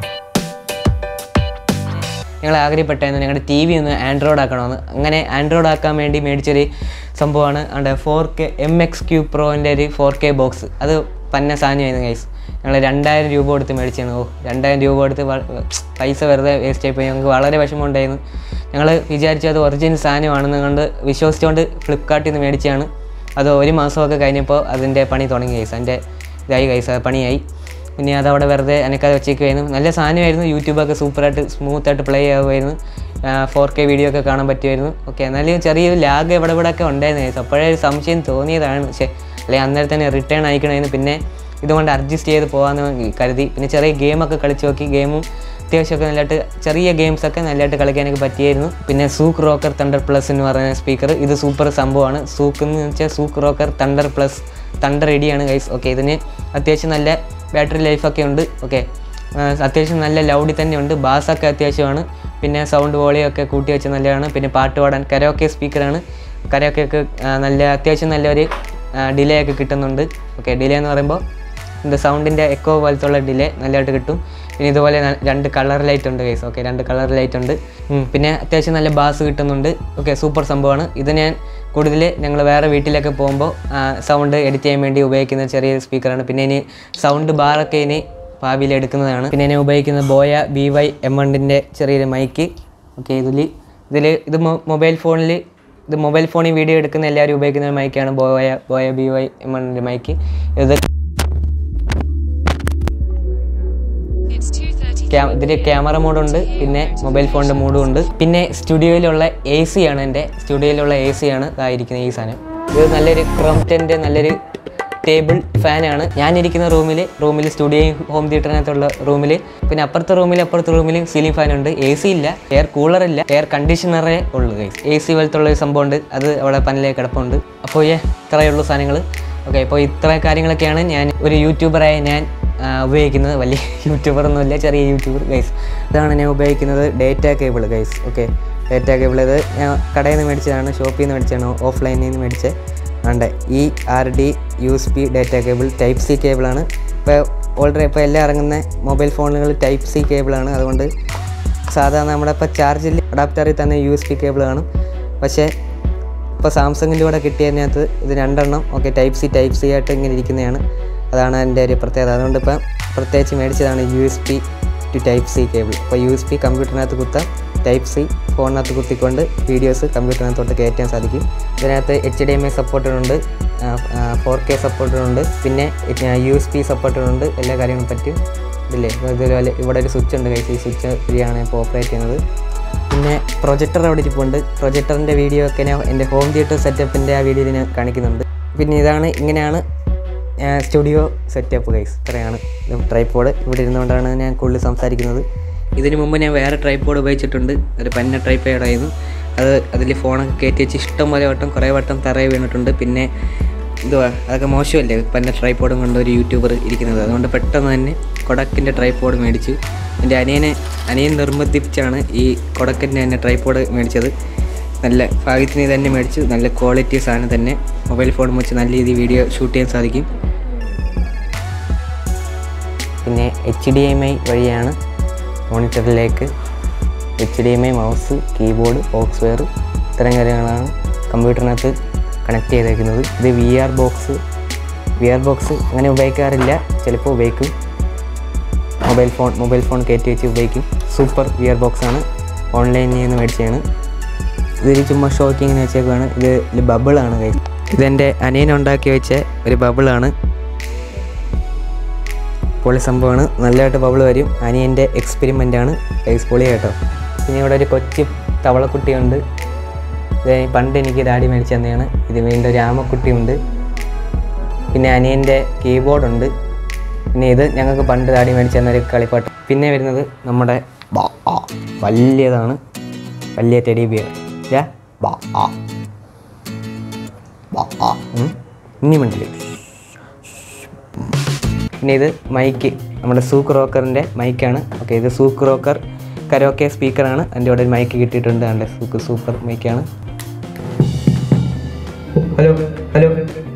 ഞങ്ങൾ ആഗ്രഹപ്പെട്ടായിരുന്നു ഞങ്ങളുടെ ടി വി ഒന്ന് ആൻഡ്രോയിഡ് ആക്കണമെന്ന് അങ്ങനെ ആൻഡ്രോയിഡ് ആക്കാൻ വേണ്ടി മേടിച്ചൊരു സംഭവമാണ് അവിടെ four K M X Q പ്രോൻ്റെ ഒരു ഫോർ കെ ബോക്സ് അത് പന്ന സാധനമായിരുന്നു ഗൈസ് ഞങ്ങൾ രണ്ടായിരം രൂപ കൊടുത്ത് മേടിച്ചാണ് ഓ രണ്ടായിരം രൂപ കൊടുത്ത് വ- പൈസ വെറുതെ വേസ്റ്റ് ആയിപ്പോയി ഞങ്ങൾക്ക് വളരെ വിഷമമുണ്ടായിരുന്നു ഞങ്ങൾ വിചാരിച്ചു അത് ഒറിജിനൽ സാധനമാണെന്ന് കണ്ട് വിശ്വസിച്ചുകൊണ്ട് ഫ്ലിപ്കാർട്ടിൽ നിന്ന് മേടിച്ചതാണ് അത് ഒരു മാസമൊക്കെ കഴിഞ്ഞപ്പോൾ അതിൻ്റെ പണി തുടങ്ങി ഗൈസ് അതിൻ്റെ ഇതായി ഗൈസ് പണിയായി പിന്നെ അതവിടെ വെറുതെ എനിക്കത് വെച്ചേക്കുമായിരുന്നു നല്ല സാധനമായിരുന്നു യൂട്യൂബൊക്കെ സൂപ്പറായിട്ട് സ്മൂത്തായിട്ട് പ്ലേ ആവുമായിരുന്നു ഫോർ കെ വീഡിയോ ഒക്കെ കാണാൻ പറ്റുമായിരുന്നു ഓക്കെ എന്നാലും ചെറിയൊരു ലാഗ് എവിടെ ഇവിടെ ഒക്കെ ഉണ്ടായിരുന്നു guys. അപ്പോഴേ ഒരു സംശയം തോന്നിയതാണ് പക്ഷേ അല്ലെങ്കിൽ അന്നേരം തന്നെ റിട്ടേൺ അയക്കണമായിരുന്നു പിന്നെ ഇതുകൊണ്ട് അഡ്ജസ്റ്റ് ചെയ്ത് പോകാമെന്ന് കരുതി പിന്നെ ചെറിയ ഗെയിമൊക്കെ കളിച്ച് നോക്കി ഗെയിമും അത്യാവശ്യമൊക്കെ നല്ലതായിട്ട് ചെറിയ ഗെയിംസൊക്കെ നല്ലതായിട്ട് കളിക്കാനൊക്കെ പറ്റിയായിരുന്നു പിന്നെ സൂക്ക് റോക്കർ തണ്ടർ പ്ലസ് എന്ന് പറയുന്ന സ്പീക്കർ ഇത് സൂപ്പർ സംഭവമാണ് സൂക്ക് എന്ന് വെച്ചാൽ Zook rocker thunder plus thunder ഇടിയാണ് ഗൈസ് ഓക്കെ ഇതിന് അത്യാവശ്യം നല്ല ബാറ്ററി ലൈഫൊക്കെ ഉണ്ട് ഓക്കെ അത്യാവശ്യം നല്ല ലൗഡിൽ തന്നെ ഉണ്ട് ബാസൊക്കെ അത്യാവശ്യമാണ് പിന്നെ സൗണ്ട് വോളിയൊക്കെ കൂട്ടി വെച്ച് നല്ലതാണ് പിന്നെ പാട്ട് പാടാൻ കരോക്കെ സ്പീക്കറാണ് കരോക്കെ ഒക്കെ ആ, നല്ല അത്യാവശ്യം നല്ലൊരു ഡിലേ ഒക്കെ കിട്ടുന്നുണ്ട് ഓക്കെ ഡിലേ എന്ന് പറയുമ്പോൾ എന്താ സൗണ്ടിൻ്റെ എക്കോ പോലത്തുള്ള ഡിലേ നല്ലതായിട്ട് കിട്ടും പിന്നെ ഇതുപോലെ ന- രണ്ട് കളർ ലൈറ്റ് ഉണ്ട് കേസ് ഓക്കെ രണ്ട് കളർ ലൈറ്റ് ഉണ്ട് ഉം, പിന്നെ അത്യാവശ്യം നല്ല ബാസ് കിട്ടുന്നുണ്ട് ഓക്കെ സൂപ്പർ സംഭവമാണ് ഇത് ഞാൻ കൂടുതൽ ഞങ്ങൾ വേറെ വീട്ടിലൊക്കെ പോകുമ്പോൾ സൗണ്ട് എഡിറ്റ് ചെയ്യാൻ വേണ്ടി ഉപയോഗിക്കുന്ന ചെറിയ സ്പീക്കറാണ് പിന്നെ ഇനി സൗണ്ട് ബാറൊക്കെ ഇനി ഭാവിയിൽ എടുക്കുന്നതാണ് പിന്നെ ഇനി ഉപയോഗിക്കുന്ന ബോയ ബി വൈ എം വണ്ടിൻ്റെ ചെറിയൊരു മൈക്ക് ഓക്കെ ഇതിൽ ഇതിൽ ഇത് മൊബൈൽ ഫോണിൽ ഇത് മൊബൈൽ ഫോണിൽ വീഡിയോ എടുക്കുന്ന എല്ലാവരും ഉപയോഗിക്കുന്ന ഒരു മൈക്കാണ് Boya Boya B Y M വണ്ണിൻ്റെ മൈക്ക് ഇത് It's 2.30. ക്യാ ഇതിൽ ക്യാമറ മോഡുണ്ട് പിന്നെ മൊബൈൽ ഫോണിൻ്റെ മോഡും ഉണ്ട് പിന്നെ സ്റ്റുഡിയോയിലുള്ള എ സി ആണ് എൻ്റെ സ്റ്റുഡിയോയിലുള്ള എ സി ആണ് ഇതായിരിക്കുന്ന ഈ സാധനം ഇത് നല്ലൊരു ക്രോംപ്റ്റൻ്റെ നല്ലൊരു ടേബിൾ ഫാനാണ് ഞാനിരിക്കുന്ന റൂമിൽ റൂമിൽ സ്റ്റുഡിയോയും ഹോം തിയേറ്ററിനകത്തുള്ള റൂമിൽ പിന്നെ അപ്പുറത്തെ റൂമിൽ അപ്പുറത്തെ റൂമിൽ സീലിംഗ് ഫാൻ ഉണ്ട് എ സി ഇല്ല എയർ കൂളർ ഇല്ല എയർ കണ്ടീഷണറേ ഉള്ളൂ ഗൈസ് എ സി പോലത്തെ ഉള്ള ഒരു സംഭവമുണ്ട് അത് അവിടെ പനലേ കിടപ്പുണ്ട് അപ്പോൾ ഏ ഇത്രയേ ഉള്ളൂ സാധനങ്ങൾ ഓക്കെ അപ്പോൾ ഇത്ര കാര്യങ്ങളൊക്കെയാണ് ഞാൻ ഒരു യൂട്യൂബറായ ഞാൻ ആ, ഉപയോഗിക്കുന്നത് വലിയ യൂട്യൂബർ ഒന്നുമില്ല ചെറിയ യൂട്യൂബർ ഗൈസ് ഇതാണ് ഞാൻ ഉപയോഗിക്കുന്നത് data cable guys okay data cable ഇത് ഞാൻ കടയിൽ നിന്ന് മേടിച്ചതാണ് ഷോപ്പിൽ നിന്ന് മേടിച്ചതാണ് ഓഫ്ലൈനിൽ നിന്ന് മേടിച്ചത് ഉണ്ട് ഈ R D U S P data cable type C കേബിളാണ് ഇപ്പോൾ ഓൾറെഡി ഇപ്പോൾ എല്ലാം ഇറങ്ങുന്ന മൊബൈൽ ഫോണുകൾ ടൈപ്പ് സി കേബിളാണ് അതുകൊണ്ട് സാധാരണ നമ്മുടെ ഇപ്പോൾ ചാർജിൽ അഡാപ്റ്ററിൽ തന്നെ യു എസ് പി കേബിൾ കാണും പക്ഷേ ഇപ്പോൾ സാംസങ്ങിൻ്റെ കൂടെ കിട്ടിയതിനകത്ത് ഇത് രണ്ടെണ്ണം okay type C type C ആയിട്ട് ഇങ്ങനെ ഇരിക്കുന്നതാണ് അതാണ് എൻ്റെ ഒരു പ്രത്യേകത അതുകൊണ്ട് ഇപ്പം പ്രത്യേകിച്ച് മേടിച്ചതാണ് U S P two type C cable ഇപ്പോൾ യു എസ് പി കമ്പ്യൂട്ടറിനകത്ത് കുത്താം ടൈപ്പ് സി ഫോണിനകത്ത് കുത്തിക്കൊണ്ട് വീഡിയോസ് കമ്പ്യൂട്ടറിനകത്തോട്ട് കയറ്റാൻ സാധിക്കും ഇതിനകത്ത് എച്ച് ഡി എം ഐ സപ്പോർട്ടറുണ്ട് ഫോർ കെ സപ്പോർട്ടറുണ്ട് പിന്നെ യു എസ് പി സപ്പോർട്ടറുണ്ട് എല്ലാ കാര്യങ്ങളും പറ്റും ഇതില്ലേ ഇതുപോലെ ഇവിടെ ഒരു സ്വിച്ച് ഉണ്ട് കൈസ് ഈ സ്വിച്ച് വഴിയാണ് ഇപ്പോൾ ഓപ്പറേറ്റ് ചെയ്യുന്നത് പിന്നെ പ്രൊജക്ടർ അവിടെ ഇരിപ്പുണ്ട് പ്രൊജക്ടറിൻ്റെ വീഡിയോ ഒക്കെ ഞാൻ എൻ്റെ ഹോം തിയേറ്റർ സെറ്റപ്പിൻ്റെ ആ വീഡിയോയിൽ ഞാൻ കാണിക്കുന്നുണ്ട് പിന്നെ ഇതാണ് ഇങ്ങനെയാണ് സ്റ്റുഡിയോ സെറ്റപ്പ് ഗൈസ് ഇത്രയാണ് ട്രൈപ്പോഡ് ഇവിടെ ഇരുന്നുകൊണ്ടാണ് ഞാൻ കൂടുതൽ സംസാരിക്കുന്നത് ഇതിന് മുമ്പ് ഞാൻ വേറെ ട്രൈപ്പോഡ് ഉപയോഗിച്ചിട്ടുണ്ട് ഒരു പന്ന ട്രൈപ്പോഡായിരുന്നു അത് അതിൽ ഫോണൊക്കെ കയറ്റി വെച്ച് ഇഷ്ടം പോലെ വട്ടം കുറേ വട്ടം തറയെ വീണിട്ടുണ്ട് പിന്നെ എന്തുവാ അതൊക്കെ മോശമല്ലേ പന്ന ട്രൈപ്പോഡും കൊണ്ട് ഒരു യൂട്യൂബർ ഇരിക്കുന്നത് അതുകൊണ്ട് പെട്ടെന്ന് തന്നെ കൊടക്കിൻ്റെ ട്രൈപ്പോഡ് മേടിച്ചു എൻ്റെ അനിയനെ അനിയൻ നിർബന്ധിപ്പിച്ചാണ് ഈ കൊടക്കിൻ്റെ തന്നെ ട്രൈപ്പോഡ് മേടിച്ചത് നല്ല ഭാഗ്യത്തിന് തന്നെ മേടിച്ചു നല്ല ക്വാളിറ്റി സാധനം തന്നെ മൊബൈൽ ഫോൺ വെച്ച് നല്ല രീതിയിൽ വീഡിയോ ഷൂട്ട് ചെയ്യാൻ സാധിക്കും പിന്നെ എച്ച് ഡി എം ഐ വഴിയാണ് മോണിറ്ററിലേക്ക് H D M I mouse keyboard box വെയർ ഇത്തരം കാര്യങ്ങളാണ് കമ്പ്യൂട്ടറിനകത്ത് കണക്ട് ചെയ്തേക്കുന്നത് ഇത് V R box V R box അങ്ങനെ ഉപയോഗിക്കാറില്ല ചിലപ്പോൾ ഉപയോഗിക്കും മൊബൈൽ ഫോൺ മൊബൈൽ ഫോൺ കയറ്റി വെച്ച് ഉപയോഗിക്കും സൂപ്പർ വി ആർ ബോക്സ് ആണ് ഓൺലൈനിൽ നിന്ന് മേടിച്ചതാണ് ഇതിൽ ചുമ്മാ ഷോക്ക് ഇങ്ങനെ വെച്ചേക്കാണ് ഇത് ഇതിൽ ബബിളാണ് കൈ ഇതെൻ്റെ അനിയൻ ഉണ്ടാക്കി വെച്ച ഒരു ബബിളാണ് പൊളി സംഭവമാണ് നല്ലതായിട്ട് ബബിൾ വരും അനിയൻ്റെ എക്സ്പെരിമെൻ്റ് ആണ് കൈസ് പൊളി കേട്ടോ പിന്നെ ഇവിടെ ഒരു കൊച്ചു തവളക്കുട്ടിയുണ്ട് ഇത് പണ്ട് എനിക്ക് ഡാഡി മേടിച്ചു തന്നെയാണ് ഇത് വീണ്ടും ഒരു ആമക്കുട്ടിയുണ്ട് പിന്നെ അനിയൻ്റെ കീബോർഡുണ്ട് പിന്നെ ഇത് ഞങ്ങൾക്ക് പണ്ട് ഡാഡി മേടിച്ചു തന്ന ഒരു കളിപ്പാട്ട് പിന്നെ വരുന്നത് നമ്മുടെ ബാ ആ വലിയതാണ് വലിയ ടെഡി ബിയർ യാ ബാ ആ ബാ ആ ഉം. ഇനി മിണ്ടില്ല പിന്നെ ഇത് മൈക്ക് നമ്മുടെ സൂക്ക് റോക്കറിൻ്റെ മൈക്കാണ് ഓക്കെ ഇത് സൂക്ക് റോക്കർ കരോക്കെ സ്പീക്കറാണ് അതിൻ്റെ കൂടെ ഒരു മൈക്ക് കിട്ടിയിട്ടുണ്ട് അതിൻ്റെ സൂക്ക് സൂപ്പർ മൈക്കാണ് ഹലോ ഹലോ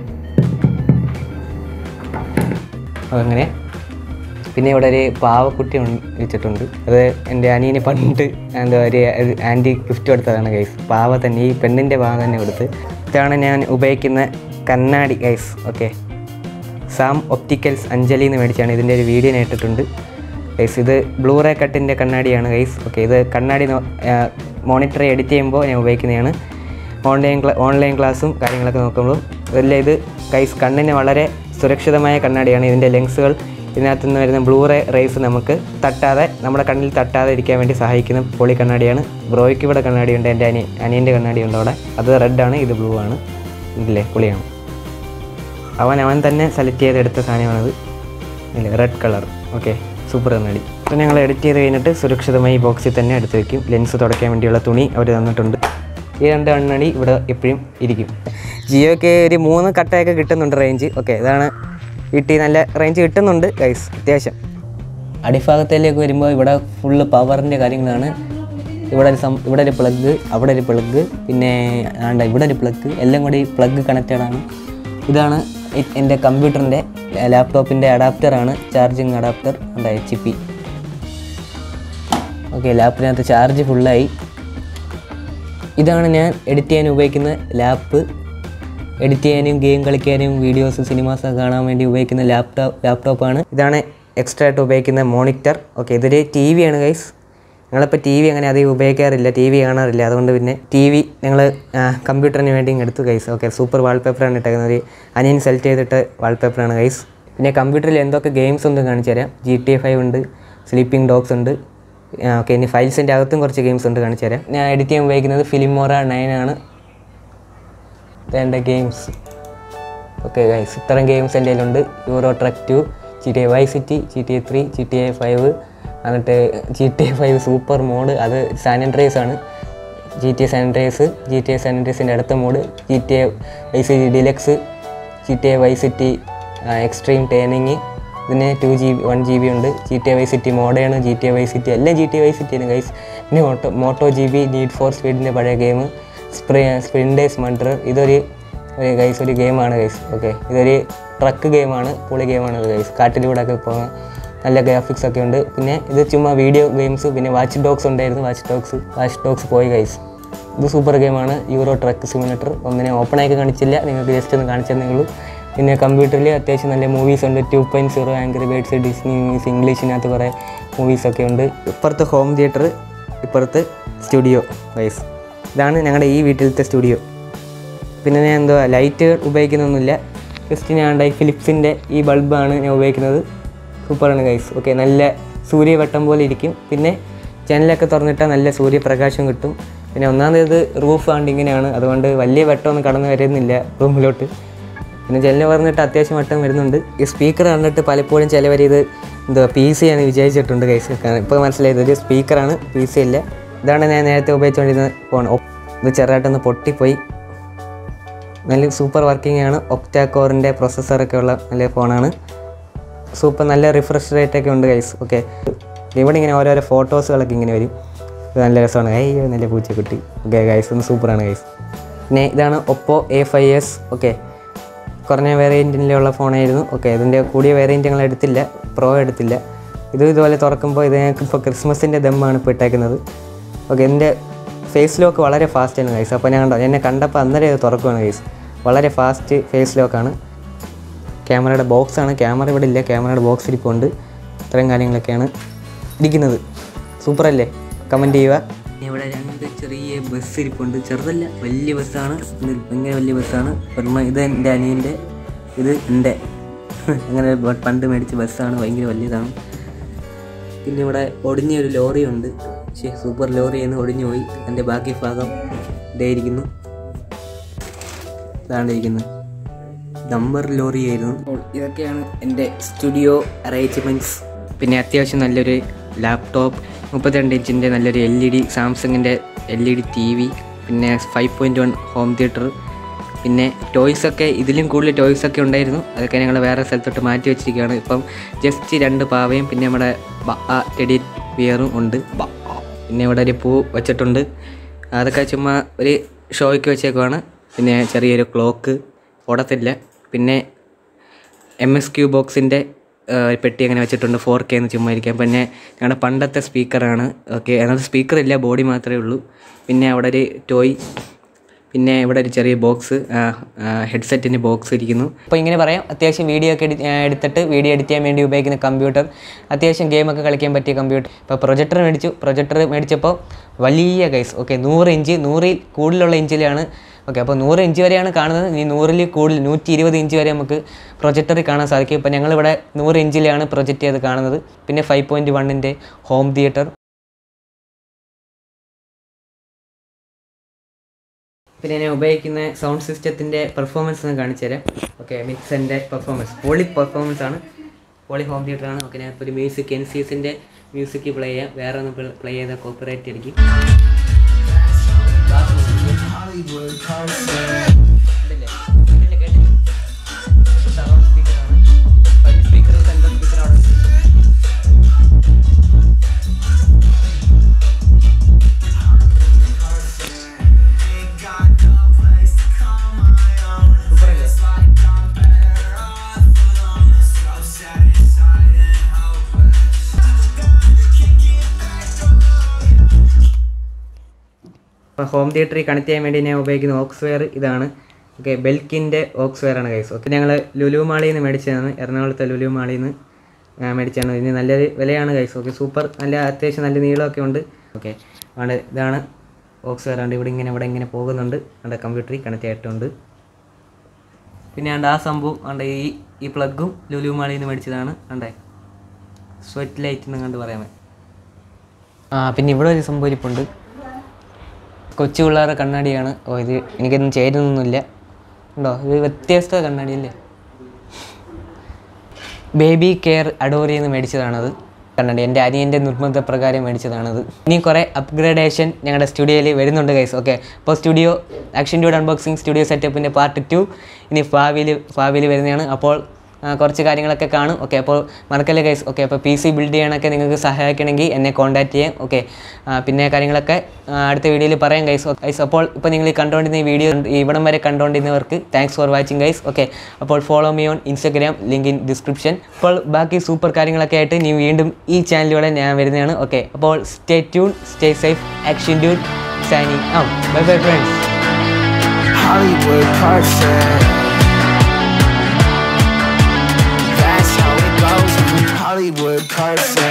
അങ്ങനെ പിന്നെ ഇവിടെ ഒരു പാവക്കുട്ടി ഉണ്ട്- വെച്ചിട്ടുണ്ട് അത് എൻ്റെ അനിയന് പണ്ട് എന്താ ഒരു ആൻറ്റി ഗിഫ്റ്റ് കൊടുത്തതാണ് ഗൈസ് പാവ തന്നെ ഈ പെണ്ണിൻ്റെ പാവ തന്നെ കൊടുത്ത് ഇതാണ് ഞാൻ ഉപയോഗിക്കുന്ന കണ്ണാടി guys okay Sam opticals Anjali എന്ന് മേടിച്ചാണ് ഇതിൻ്റെ ഒരു വീഡിയോ ഞാൻ ഇട്ടിട്ടുണ്ട് ഗൈസ് ഇത് ബ്ലൂറേ കട്ടിൻ്റെ കണ്ണാടിയാണ് ഗൈസ് ഓക്കെ ഇത് കണ്ണാടി മോണിറ്റർ എഡിറ്റ് ചെയ്യുമ്പോൾ ഞാൻ ഉപയോഗിക്കുന്നതാണ് ഓൺലൈൻ ക്ലാ ഓൺലൈൻ ക്ലാസ്സും കാര്യങ്ങളൊക്കെ നോക്കുമ്പോൾ ഇതെല്ലാം ഇത് ഗൈസ് കണ്ണിന് വളരെ സുരക്ഷിതമായ കണ്ണാടിയാണ് ഇതിൻ്റെ ലെൻസുകൾ ഇതിനകത്ത് നിന്ന് വരുന്ന ബ്ലൂറേ റേസ് നമുക്ക് തട്ടാതെ നമ്മുടെ കണ്ണിൽ തട്ടാതെ ഇരിക്കാൻ വേണ്ടി സഹായിക്കുന്ന പൊളി കണ്ണാടിയാണ് ബ്രോയ്ക്ക് ഇവിടെ കണ്ണാടിയുണ്ട് എൻ്റെ അനിയൻ അനിയൻ്റെ കണ്ണാടിയുണ്ട് അവിടെ അത് റെഡാണ് ഇത് ബ്ലൂ ആണ് ഇതില്ലേ പൊളിയാണ് അവൻ അവൻ തന്നെ സെലക്ട് ചെയ്തെടുത്ത സാധനമാണത് ഇല്ല റെഡ് കളർ ഓക്കെ സൂപ്പർ കണ്ണാടി അപ്പോൾ ഞങ്ങൾ എഡിറ്റ് ചെയ്ത് കഴിഞ്ഞിട്ട് സുരക്ഷിതമായി ഈ ബോക്സിൽ തന്നെ എടുത്ത് വെക്കും ലെൻസ് തുടയ്ക്കാൻ വേണ്ടിയുള്ള തുണി അവർ തന്നിട്ടുണ്ട് ഈ രണ്ട് കണ്ണാടി ഇവിടെ എപ്പോഴും ഇരിക്കും ജിയോക്ക് ഒരു മൂന്ന് കട്ടയൊക്കെ കിട്ടുന്നുണ്ട് റേഞ്ച് ഓക്കെ ഇതാണ് വീട്ടിൽ നല്ല റേഞ്ച് കിട്ടുന്നുണ്ട് ഗൈസ് അത്യാവശ്യം അടിഭാഗത്തിലേക്ക് വരുമ്പോൾ ഇവിടെ ഫുള്ള് പവറിൻ്റെ കാര്യങ്ങളാണ് ഇവിടെ ഒരു സം ഇവിടെ ഒരു പ്ലഗ് അവിടെ ഒരു പ്ലഗ് പിന്നെ ആണ്ട ഇവിടെ ഒരു പ്ലഗ് എല്ലാം കൂടി പ്ലഗ് കണക്റ്റഡ് ആണ് ഇതാണ് ഇ- എൻ്റെ കമ്പ്യൂട്ടറിൻ്റെ ലാപ്ടോപ്പിൻ്റെ അഡാപ്റ്ററാണ് ചാർജിങ് അഡാപ്റ്റർ ഉണ്ട് എച്ച് പി ഓക്കെ ലാപ്പിനകത്ത് ചാർജ് ഫുള്ളായി ഇതാണ് ഞാൻ എഡിറ്റ് ചെയ്യാൻ ഉപയോഗിക്കുന്ന ലാപ്പ് എഡിറ്റ് ചെയ്യാനും ഗെയിം കളിക്കാനും വീഡിയോസ് സിനിമാസ് ഒക്കെ കാണാൻ വേണ്ടി ഉപയോഗിക്കുന്ന ലാപ്ടോപ്പ് ലാപ്ടോപ്പാണ് ഇതാണ് എക്സ്ട്രാ ആയിട്ട് ഉപയോഗിക്കുന്ന മോണിറ്റർ ഓക്കെ ഇതൊരു ടി വി ആണ് ഗൈസ് ഞങ്ങളിപ്പോൾ ടി വി അങ്ങനെ അധികം ഉപയോഗിക്കാറില്ല ടി വി കാണാറില്ല അതുകൊണ്ട് പിന്നെ ടി വി ഞങ്ങൾ കമ്പ്യൂട്ടറിന് വേണ്ടി ഇങ്ങ് എടുത്തു ഗൈസ് ഓക്കെ സൂപ്പർ വാൾപേപ്പറാണ് ഇട്ടേക്കുന്നത് ഒരു അനിയൻ സെലക്ട് ചെയ്തിട്ട് വാൾപേപ്പറാണ് ഗൈസ് പിന്നെ കമ്പ്യൂട്ടറിൽ എന്തൊക്കെ ഗെയിംസ് ഉണ്ട് കാണിച്ചു തരാം ജി ടി എ ഫൈവ് ഉണ്ട് സ്ലീപ്പിംഗ് ഡോഗ്സ് ഉണ്ട് ഓക്കെ ഇനി ഫയൽസിൻ്റെ അകത്തും കുറച്ച് ഗെയിംസ് ഉണ്ട് കാണിച്ചു തരാം ഞാൻ എഡിറ്റ് ചെയ്യാൻ ഉപയോഗിക്കുന്നത് ഫിലിമോറ നയൻ ആണ് വേണ്ട ഗെയിംസ് ഓക്കെ ഗൈസ് ഇത്രയും ഗെയിംസ് എൻ്റെ കയ്യിലുണ്ട് Euro truck two G T A Y city G T A three G T A five എന്നിട്ട് G T A five super mod അത് സാനിറ്റൈസ് ആണ് G T A sanitize G T A സാനിറ്റൈസിൻ്റെ അടുത്ത mod G T A Y city deluxe G T A Y city extreme turning ഇതിന് two G B one G B ഉണ്ട് G T A Y city modern G T A Y city എല്ലാം G T A Y സിറ്റിയാണ് guys പിന്നെ moto moto G B need for സ്പീഡിൻ്റെ പഴയ game സ്പ്രി സ്പ്രിൻഡേഴ്സ് മണ്ടർ ഇതൊരു ഒരു guys ഒരു ഗെയിമാണ് ഗൈസ് ഓക്കെ ഇതൊരു ട്രക്ക് ഗെയിമാണ് പൊളി ഗെയിമാണ് ഇത് ഗൈസ് കാട്ടിലൂടെ ഒക്കെ പോകുന്ന നല്ല ഗ്രാഫിക്സ് ഒക്കെ ഉണ്ട് പിന്നെ ഇത് ചുമ്മാ വീഡിയോ ഗെയിംസ് പിന്നെ വാച്ച് ഡോഗ്സ് ഉണ്ടായിരുന്നു വാച്ച് ഡോഗ്സ് വാച്ച് ഡോഗ്സ് പോയി ഗൈസ് ഇത് സൂപ്പർ ഗെയിമാണ് യൂറോ ട്രക്ക് സിമുലേറ്റർ ഒന്നിനെ ഓപ്പൺ ആക്കി കാണിച്ചില്ല നിങ്ങൾക്ക് ജസ്റ്റ് ഒന്ന് കാണിച്ചതേ ഉള്ളൂ പിന്നെ കമ്പ്യൂട്ടറിൽ അത്യാവശ്യം നല്ല മൂവീസ് ഉണ്ട് two point zero angry birds Disney movies ഇംഗ്ലീഷിനകത്ത് കുറേ മൂവീസൊക്കെ ഉണ്ട് ഇപ്പുറത്ത് ഹോം തിയേറ്റർ ഇപ്പുറത്ത് സ്റ്റുഡിയോ ഗൈസ് ഇതാണ് ഞങ്ങളുടെ ഈ വീട്ടിലത്തെ സ്റ്റുഡിയോ പിന്നെ ഞാൻ എന്തുവാ ലൈറ്റ് ഉപയോഗിക്കുന്നൊന്നുമില്ല ജസ്റ്റ് ഞാൻ ഉണ്ടായി ഫിലിപ്സിൻ്റെ ഈ ബൾബാണ് ഞാൻ ഉപയോഗിക്കുന്നത് സൂപ്പറാണ് ഗൈസ് ഓക്കെ നല്ല സൂര്യവട്ടം പോലെ ഇരിക്കും പിന്നെ ജനലൊക്കെ തുറന്നിട്ടാൽ നല്ല സൂര്യപ്രകാശം കിട്ടും പിന്നെ ഒന്നാമത് റൂഫ് ആണ്ട് ഇങ്ങനെയാണ് അതുകൊണ്ട് വലിയ വെട്ടമൊന്നും കടന്നു വരുന്നില്ല റൂമിലോട്ട് പിന്നെ ജനൽ പറഞ്ഞിട്ട് അത്യാവശ്യം വട്ടം വരുന്നുണ്ട് ഈ സ്പീക്കർ കണ്ടിട്ട് പലപ്പോഴും ചിലവർ ഇത് എന്തുവാ പി സി ആണ് വിചാരിച്ചിട്ടുണ്ട് ഗൈസ് ഇപ്പോൾ മനസ്സിലായത് ഒരു സ്പീക്കറാണ് പി സി അല്ല ഇതാണ് ഞാൻ നേരത്തെ ഉപയോഗിച്ചുകൊണ്ടിരുന്ന ഫോൺ ഇത് ചെറുതായിട്ടൊന്ന് പൊട്ടിപ്പോയി നല്ല സൂപ്പർ വർക്കിംഗ് ആണ് ഒക്ടാക്കോറിൻ്റെ പ്രൊസസ്സറൊക്കെ ഉള്ള നല്ല ഫോണാണ് സൂപ്പർ നല്ല റിഫ്രഷ് റേറ്റ് ഒക്കെ ഉണ്ട് ഗൈസ് ഓക്കെ ഇവിടെ ഇങ്ങനെ ഓരോരോ ഫോട്ടോസുകളൊക്കെ ഇങ്ങനെ വരും ഇത് നല്ല രസമാണ് അയ്യോ നല്ല പൂച്ചക്കുട്ടി ഓക്കെ ഗൈസ് ഒന്ന് സൂപ്പറാണ് ഗൈസ് പിന്നെ ഇതാണ് Oppo A five S okay കുറഞ്ഞ വേരിയൻറ്റിലുള്ള ഫോണായിരുന്നു ഓക്കെ ഇതിൻ്റെ കൂടിയ വേരിയൻറ്റ് ഞങ്ങൾ എടുത്തില്ല പ്രോ എടുത്തില്ല ഇത് ഇതുപോലെ തുറക്കുമ്പോൾ ഇത് ഞങ്ങൾക്ക് ഇപ്പോൾ ക്രിസ്മസിൻ്റെ ദമ്മാണ് ഇപ്പോൾ ഇട്ടേക്കുന്നത് ഓക്കെ എൻ്റെ ഫേസ് ലോക്ക് വളരെ ഫാസ്റ്റാണ് ഗൈസ് അപ്പോൾ ഞാൻ കണ്ടോ എന്നെ കണ്ടപ്പോൾ അന്നേരം ഇത് തുറക്കുകയാണ് ഗൈസ് വളരെ ഫാസ്റ്റ് ഫേസ് ലോക്കാണ് ക്യാമറയുടെ ബോക്സാണ് ക്യാമറ ഇവിടെ ഇല്ല ക്യാമറയുടെ ബോക്സ് ഇരിപ്പുണ്ട് ഇത്രയും കാര്യങ്ങളൊക്കെയാണ് ഇരിക്കുന്നത് സൂപ്പറല്ലേ കമൻറ്റ് ചെയ്യുക ഇവിടെ രണ്ട് ചെറിയ ബസ് ഇരിപ്പുണ്ട് ചെറുതല്ല വലിയ ബസ്സാണ് ഇത് ഭയങ്കര വലിയ ബസ്സാണ് ഒരെണ്ണം ഇത് എൻ്റെ അനിയൻ്റെ ഇത് എൻ്റെ അങ്ങനെ ബ- പണ്ട് മേടിച്ച ബസ്സാണ് ഭയങ്കര വലിയതാണ് പിന്നെ ഇവിടെ ഒടിഞ്ഞ ഒരു ലോറിയുണ്ട് പക്ഷേ സൂപ്പർ ലോറിയെന്ന് ഒടിഞ്ഞു പോയി എൻ്റെ ബാക്കി ഭാഗം ഇതേ ഇരിക്കുന്നു ഇതാണ് ഇരിക്കുന്നത് നമ്പർ ലോറി ആയിരുന്നു അപ്പോൾ ഇതൊക്കെയാണ് എൻ്റെ സ്റ്റുഡിയോ അറേഞ്ച്മെൻറ്റ്സ് പിന്നെ അത്യാവശ്യം നല്ലൊരു ലാപ്ടോപ്പ് മുപ്പത്തിരണ്ട് ഇഞ്ചിൻ്റെ നല്ലൊരു എൽ ഇ ഡി സാംസങ്ങിൻ്റെ L E D T V പിന്നെ five point one home theatre പിന്നെ ടോയ്സൊക്കെ ഇതിലും കൂടുതൽ ടോയ്സൊക്കെ ഉണ്ടായിരുന്നു അതൊക്കെ ഞങ്ങൾ വേറെ സ്ഥലത്തോട്ട് മാറ്റി വെച്ചിരിക്കുകയാണ് ഇപ്പം ജസ്റ്റ് രണ്ട് പാവയും പിന്നെ നമ്മുടെ ടെഡി ബിയറും ഉണ്ട് ബ ആ. പിന്നെ ഇവിടെ ഒരു പൂ വെച്ചിട്ടുണ്ട് അതൊക്കെ ചുമ്മാ ഒരു ഷോയ്ക്ക് വെച്ചേക്കുവാണ് പിന്നെ ചെറിയൊരു ക്ലോക്ക് ഓടത്തില്ല പിന്നെ എം എസ് ക്യൂ ബോക്സിൻ്റെ പെട്ടി അങ്ങനെ വെച്ചിട്ടുണ്ട് ഫോർ കെ എന്ന് ചുമ്മാ ഇരിക്കാം പിന്നെ ഞങ്ങളുടെ പണ്ടത്തെ സ്പീക്കറാണ് ഓക്കെ അതിനകത്ത് സ്പീക്കർ ഇല്ല ബോഡി മാത്രമേ ഉള്ളൂ പിന്നെ അവിടെ ഒരു ടോയ് പിന്നെ ഇവിടെ ഒരു ചെറിയ ബോക്സ് ഹെഡ്സെറ്റിൻ്റെ ബോക്സ് ഇരിക്കുന്നു അപ്പോൾ ഇങ്ങനെ പറയാം അത്യാവശ്യം വീഡിയോ ഒക്കെ എഡി- ആ, എടുത്തിട്ട് വീഡിയോ എഡിറ്റ് ചെയ്യാൻ വേണ്ടി ഉപയോഗിക്കുന്ന കമ്പ്യൂട്ടർ അത്യാവശ്യം ഗെയിമൊക്കെ കളിക്കാൻ പറ്റിയ കമ്പ്യൂട്ടർ ഇപ്പോൾ പ്രൊജക്ടർ മേടിച്ചു പ്രൊജക്ടർ മേടിച്ചപ്പോൾ വലിയ ഗൈസ് ഓക്കെ നൂറ് ഇഞ്ച് നൂറിൽ കൂടുതലുള്ള ഇഞ്ചിലാണ് ഓക്കെ അപ്പോൾ നൂറ് ഇഞ്ച് വരെയാണ് കാണുന്നത് ഇനി നൂറിൽ കൂടുതൽ നൂറ്റി ഇരുപത് ഇഞ്ച് വരെ നമുക്ക് പ്രൊജക്ടറിൽ കാണാൻ സാധിക്കും ഇപ്പോൾ ഞങ്ങളിവിടെ നൂറ് ഇഞ്ചിലാണ് പ്രൊജക്റ്റ് ചെയ്ത് കാണുന്നത് പിന്നെ ഫൈവ് പോയിൻറ്റ് വണ്ണിൻ്റെ ഹോം തിയേറ്റർ പിന്നെ ഞാൻ ഉപയോഗിക്കുന്ന സൗണ്ട് സിസ്റ്റത്തിൻ്റെ പെർഫോമൻസ് ഒന്ന് കാണിച്ചു തരാം ഓക്കെ മിക്സറിൻ്റെ പെർഫോമൻസ് പോളി പെർഫോമൻസ് ആണ് പോളി ഹോം തിയേറ്റർ ആണ് ഓക്കെ ഞാൻ ഇപ്പോൾ ഒരു മ്യൂസിക് എൻ സി എസിൻ്റെ മ്യൂസിക് പ്ലേ ചെയ്യാം വേറെ ഒന്ന് പ്ലേ ചെയ്താൽ കോപ്പറേറ്റ് ആയിരിക്കും കണ്ടില്ലേ? കണ്ടില്ലേ? കേട്ടില്ലേ? സറൗണ്ട് സ്പീക്കറാണ് ഫ്രണ്ട് സ്പീക്കർ സെൻട്രൽ സ്പീക്കർ അവിടെ ഉണ്ട്. സൂപ്പറല്ലേ? അപ്പോൾ ഹോം തിയേറ്ററിൽ കണക്ട് ചെയ്യാൻ വേണ്ടി ഞാൻ ഉപയോഗിക്കുന്ന ഓക്സ് വെയർ ഇതാണ് ഓക്കെ ബെൽക്കിൻ്റെ ഓക്സ് വെയർ ആണ് കൈസ് ഓക്കെ ഞങ്ങൾ ലുലു മാളിയിൽ നിന്ന് മേടിച്ചതാണ് എറണാകുളത്തെ ലുലു മാളിയിൽ നിന്ന് ആ, മേടിച്ചാണ് ഇതിന് നല്ലൊരു വിലയാണ് കൈസ് ഓക്കെ സൂപ്പർ നല്ല അത്യാവശ്യം നല്ല നീളമൊക്കെ ഉണ്ട് ഓക്കെ അതുകൊണ്ട് ഇതാണ് ഓക്സ് വെയർ ഉണ്ട് ഇവിടെ ഇങ്ങനെ ഇവിടെ ഇങ്ങനെ പോകുന്നുണ്ട് അവിടെ കമ്പ്യൂട്ടറിൽ കണക്ട് ആയിട്ടുണ്ട് പിന്നെ ആണ്ട് ആ സംഭവം ആണ്ട് ഈ ഈ പ്ലഗും ലുലു മാളിൽ നിന്ന് മേടിച്ചതാണ് ആണ്ടേ സ്വെറ്റ് ലൈറ്റ് എന്ന് കണ്ട് പറയാമേ ആ പിന്നെ ഇവിടെ ഒരു സംഭവം ഇരിപ്പുണ്ട് കൊച്ചു പിള്ളേരുടെ കണ്ണാടിയാണ് ഓ ഇത് എനിക്കൊന്നും ചേരുന്നൊന്നുമില്ല ഉണ്ടോ ഇത് വ്യത്യസ്ത കണ്ണാടിയല്ലേ ബേബി കെയർ അഡോറിൽ നിന്ന് മേടിച്ചതാണത് കണ്ണാടി എൻ്റെ അനിയൻ്റെ നിർബന്ധപ്രകാരം മേടിച്ചതാണത് ഇനി കുറേ അപ്ഗ്രേഡേഷൻ ഞങ്ങളുടെ സ്റ്റുഡിയോയിൽ വരുന്നുണ്ട് ഗൈസ് ഓക്കെ അപ്പോൾ studio action dude unboxing studio സെറ്റപ്പിൻ്റെ പാർട്ട് ടു ഇനി ഭാവിയിൽ ഭാവിയിൽ വരുന്നതാണ് അപ്പോൾ ആ, കുറച്ച് കാര്യങ്ങളൊക്കെ കാണും ഓക്കെ അപ്പോൾ മറക്കല്ലേ ഗൈസ് ഓക്കെ അപ്പോൾ പി സി ബിൽഡ് ചെയ്യാനൊക്കെ നിങ്ങൾക്ക് സഹായിക്കണമെങ്കിൽ എന്നെ കോൺടാക്ട് ചെയ്യാം ഓക്കെ പിന്നെ കാര്യങ്ങളൊക്കെ ആ, അടുത്ത വീഡിയോയിൽ പറയാം ഗൈസ് ഗൈസ് അപ്പോൾ ഇപ്പോൾ നിങ്ങൾ ഈ കണ്ടുകൊണ്ടിരുന്ന ഈ വീഡിയോ ഇവിടം വരെ കണ്ടുകൊണ്ടിരുന്നവർക്ക് thanks for watching guys okay അപ്പോൾ follow me on Instagram link in description അപ്പോൾ ബാക്കി സൂപ്പർ കാര്യങ്ങളൊക്കെ ആയിട്ട് നീ വീണ്ടും ഈ ചാനലിലൂടെ ഞാൻ വരുന്നതാണ് ഓക്കെ അപ്പോൾ stay tune stay safe action dune signing ah bye bye friends Hollywood perfect. That's how it goes. Hollywood perfect.